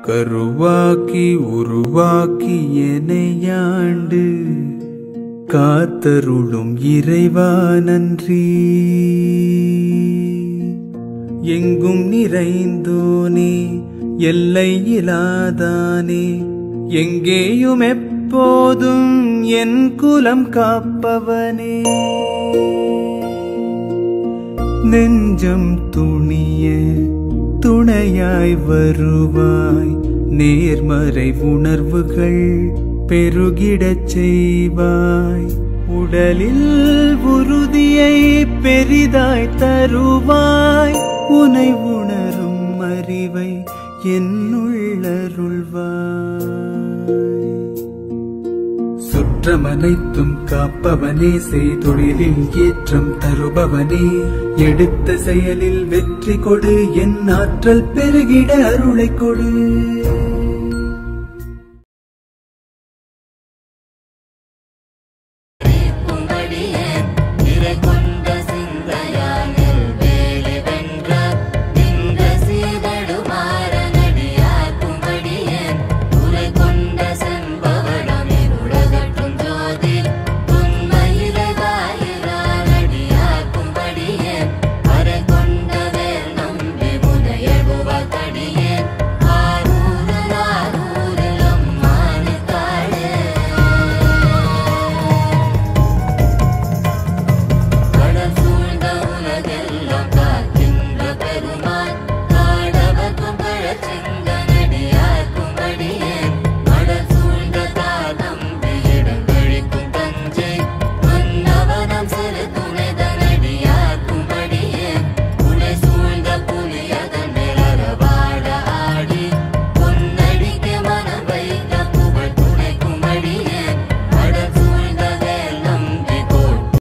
கருவாக்கி உருவாக்கி எனையாண்டு காத்தருளும் இறைவா நன்றி எங்கும் நிறைந்தோனே எல்லை இலாதானே எங்கேயும் எப்போதும் என் குலம் காப்பவனே நெஞ்சம் துணிய துணையாய் வருவாய் நேர்மறை உணர்வுகள் பெருகிடச் செய்வாய் உடலில் உறுதியை பெரிதாய் தருவாய் உனை உணரும் அறிவை என்னுள்ளருள்வாய் சுற்றமனைத்தும் காப்பவனே செய்தொழிலில் ஏற்றம் தருபவனே எடுத்த செயலில் வெற்றி கொடு என் ஆற்றல் பெருகிட அருளை கொடு